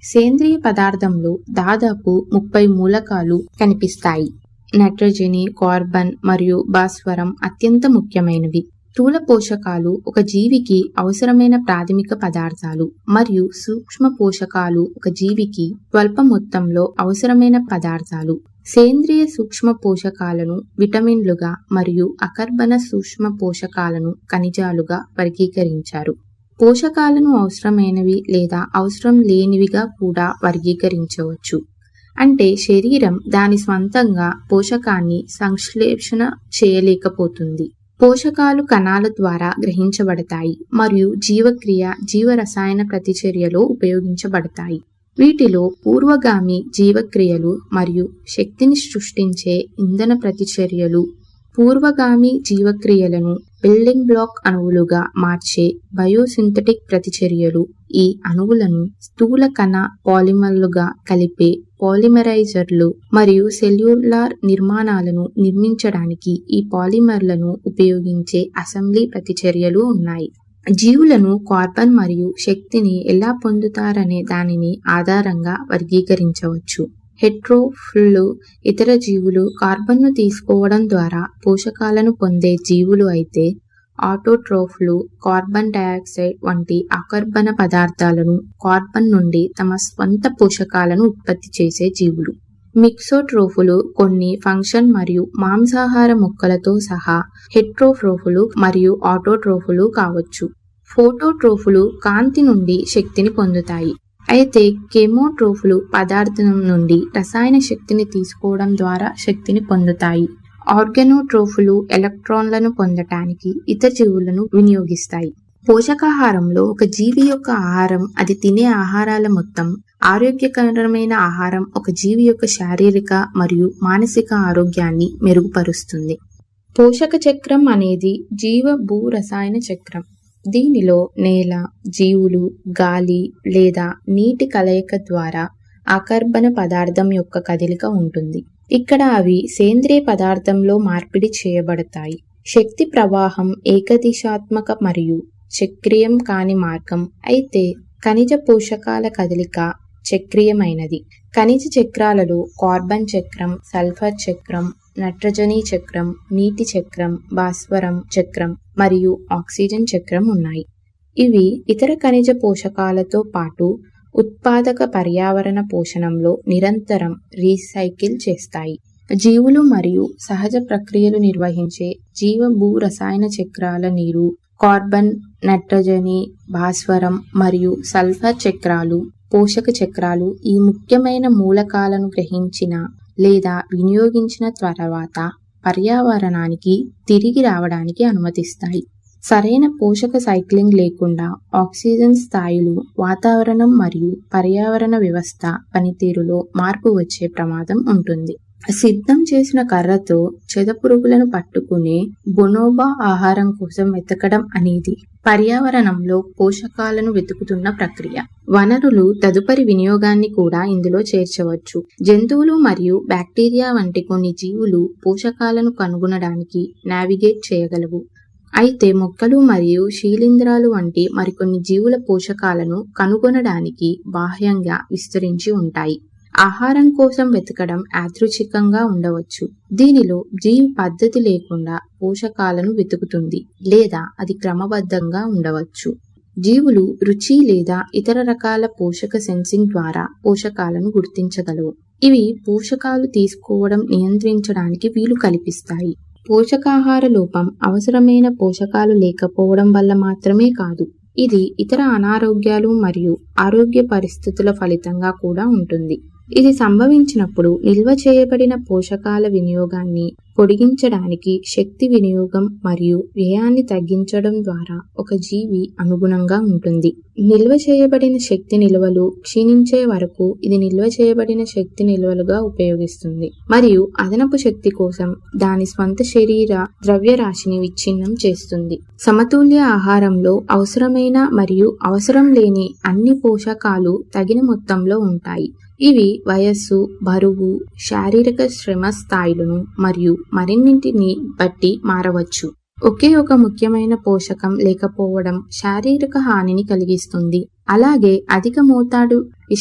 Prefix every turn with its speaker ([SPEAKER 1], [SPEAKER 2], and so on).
[SPEAKER 1] సేంద్రియ పదార్థంలో దాదాపు ముప్పై మూలకాలు కనిపిస్తాయి నైట్రోజని కార్బన్ మరియు భాస్వరం అత్యంత ముఖ్యమైనవి స్థూల పోషకాలు ఒక జీవికి అవసరమైన ప్రాథమిక పదార్థాలు మరియు సూక్ష్మ పోషకాలు ఒక జీవికి స్వల్ప మొత్తంలో అవసరమైన పదార్థాలు సేంద్రియ సూక్ష్మ పోషకాలను విటమిన్లుగా మరియు అకర్బన సూక్ష్మ పోషకాలను ఖనిజాలుగా వర్గీకరించారు పోషకాలను అవసరమైనవి లేదా అవసరం లేనివిగా కూడా వర్గీకరించవచ్చు అంటే శరీరం దాని స్వంతంగా పోషకాన్ని సంశ్లేషణ చేయలేకపోతుంది పోషకాలు కణాల ద్వారా గ్రహించబడతాయి మరియు జీవక్రియ జీవరసాయన ప్రతిచర్యలో ఉపయోగించబడతాయి వీటిలో పూర్వగామి జీవక్రియలు మరియు శక్తిని సృష్టించే ఇంధన ప్రతిచర్యలు పూర్వగామి జీవక్రియలను బిల్డింగ్ బ్లాక్ అణువులుగా మార్చే బయోసింథటిక్ ప్రతిచర్యలు ఈ అణువులను స్థూల కణ పాలిమర్లుగా కలిపే పాలిమరైజర్లు మరియు సెల్యులార్ నిర్మాణాలను నిర్మించడానికి ఈ పాలిమర్లను ఉపయోగించే అసెంబ్లీ ప్రతిచర్యలు ఉన్నాయి జీవులను కార్బన్ మరియు శక్తిని ఎలా పొందుతారనే దానిని ఆధారంగా వర్గీకరించవచ్చు హెట్రోఫిల్లు ఇతర జీవులు కార్బన్ను తీసుకోవడం ద్వారా పోషకాలను పొందే జీవులు అయితే ఆటోట్రోఫ్లు కార్బన్ డయాక్సైడ్ వంటి అకర్బన పదార్థాలను కార్బన్ నుండి తమ స్వంత పోషకాలను ఉత్పత్తి చేసే జీవులు మిక్సోట్రోఫులు కొన్ని ఫంక్షన్ మరియు మాంసాహార మొక్కలతో సహా హెట్రోఫ్రోఫులు మరియు ఆటోట్రోఫులు కావచ్చు ఫోటోట్రోఫులు కాంతి నుండి శక్తిని పొందుతాయి అయితే కెమోట్రోఫులు పదార్థం నుండి రసాయన శక్తిని తీసుకోవడం ద్వారా శక్తిని పొందుతాయి ఆర్గనోట్రోఫులు ఎలక్ట్రాన్లను పొందటానికి ఇతర జీవులను వినియోగిస్తాయి పోషకాహారంలో ఒక జీవి యొక్క ఆహారం అది తినే ఆహారాల మొత్తం ఆరోగ్యకరమైన ఆహారం ఒక జీవి యొక్క శారీరక మరియు మానసిక ఆరోగ్యాన్ని మెరుగుపరుస్తుంది పోషక చక్రం అనేది జీవ భూ రసాయన చక్రం దీనిలో నేల జీవులు గాలి లేదా నీటి కలయిక ద్వారా అకర్బన పదార్థం యొక్క కదలిక ఉంటుంది ఇక్కడ అవి సేంద్రియ పదార్థంలో మార్పిడి చేయబడతాయి శక్తి ప్రవాహం ఏకదిశాత్మక మరియు చక్రీయం కాని మార్గం అయితే ఖనిజ పోషకాల కదలిక చక్రీయమైనది ఖనిజ చక్రాలలో కార్బన్ చక్రం సల్ఫర్ చక్రం నట్రజనీ చక్రం నీటి చక్రం భాస్వరం చక్రం మరియు ఆక్సిజన్ చక్రం ఉన్నాయి ఇవి ఇతర ఖనిజ పోషకాలతో పాటు ఉత్పాదక పర్యావరణ పోషణంలో నిరంతరం రీసైకిల్ చేస్తాయి జీవులు మరియు సహజ ప్రక్రియలు నిర్వహించే జీవ భూ రసాయన చక్రాల నీరు కార్బన్ నైట్రోజని భాస్వరం మరియు సల్ఫర్ చక్రాలు పోషక చక్రాలు ఈ ముఖ్యమైన మూలకాలను గ్రహించిన లేదా వినియోగించిన తర్వాత పర్యావరణానికి తిరిగి రావడానికి అనుమతిస్తాయి సరైన పోషక సైక్లింగ్ లేకుండా ఆక్సిజన్ స్థాయిలు వాతావరణం మరియు పర్యావరణ వ్యవస్థ పనితీరులో మార్పు వచ్చే ప్రమాదం ఉంటుంది సిద్ధం చేసిన కర్రతో చెదపురుగులను పట్టుకునే బొనోబా ఆహారం కోసం వెతకడం అనేది పర్యావరణంలో పోషకాలను వెతుకుతున్న ప్రక్రియ వనరులు తదుపరి వినియోగాన్ని కూడా ఇందులో చేర్చవచ్చు జంతువులు మరియు బ్యాక్టీరియా వంటి కొన్ని జీవులు పోషకాలను కనుగొనడానికి నావిగేట్ చేయగలవు అయితే మొక్కలు మరియు శీలింధ్రాలు వంటి మరికొన్ని జీవుల పోషకాలను కనుగొనడానికి బాహ్యంగా విస్తరించి ఉంటాయి ఆహారం కోసం వెతకడం యాదృచ్ఛికంగా ఉండవచ్చు దీనిలో జీవి పద్ధతి లేకుండా పోషకాలను వెతుకుతుంది లేదా అది క్రమబద్ధంగా ఉండవచ్చు జీవులు రుచి లేదా ఇతర రకాల పోషక సెన్సింగ్ ద్వారా పోషకాలను గుర్తించగలవు ఇవి పోషకాలు తీసుకోవడం నియంత్రించడానికి వీలు కల్పిస్తాయి పోషకాహార లోపం అవసరమైన పోషకాలు లేకపోవడం వల్ల మాత్రమే కాదు ఇది ఇతర అనారోగ్యాలు మరియు ఆరోగ్య పరిస్థితుల ఫలితంగా కూడా ఉంటుంది ఇది సంభవించినప్పుడు నిల్వ చేయబడిన పోషకాల వినియోగాన్ని పొడిగించడానికి శక్తి వినియోగం మరియు వ్యయాన్ని తగ్గించడం ద్వారా ఒక జీవి అనుగుణంగా ఉంటుంది నిల్వ చేయబడిన శక్తి నిల్వలు క్షీణించే వరకు ఇది నిల్వ చేయబడిన శక్తి నిల్వలుగా ఉపయోగిస్తుంది మరియు అదనపు శక్తి కోసం దాని స్వంత శరీర ద్రవ్యరాశిని విచ్ఛిన్నం చేస్తుంది సమతుల్య ఆహారంలో అవసరమైన మరియు అవసరం లేని అన్ని పోషకాలు తగిన మొత్తంలో ఉంటాయి ఇవి వయస్సు బరువు శారీరక శ్రమ స్థాయిలను మరియు మరిన్నింటిని బట్టి మారవచ్చు ఒకే ఒక ముఖ్యమైన పోషకం లేకపోవడం శారీరక హానిని కలిగిస్తుంది అలాగే అధిక మోతాదు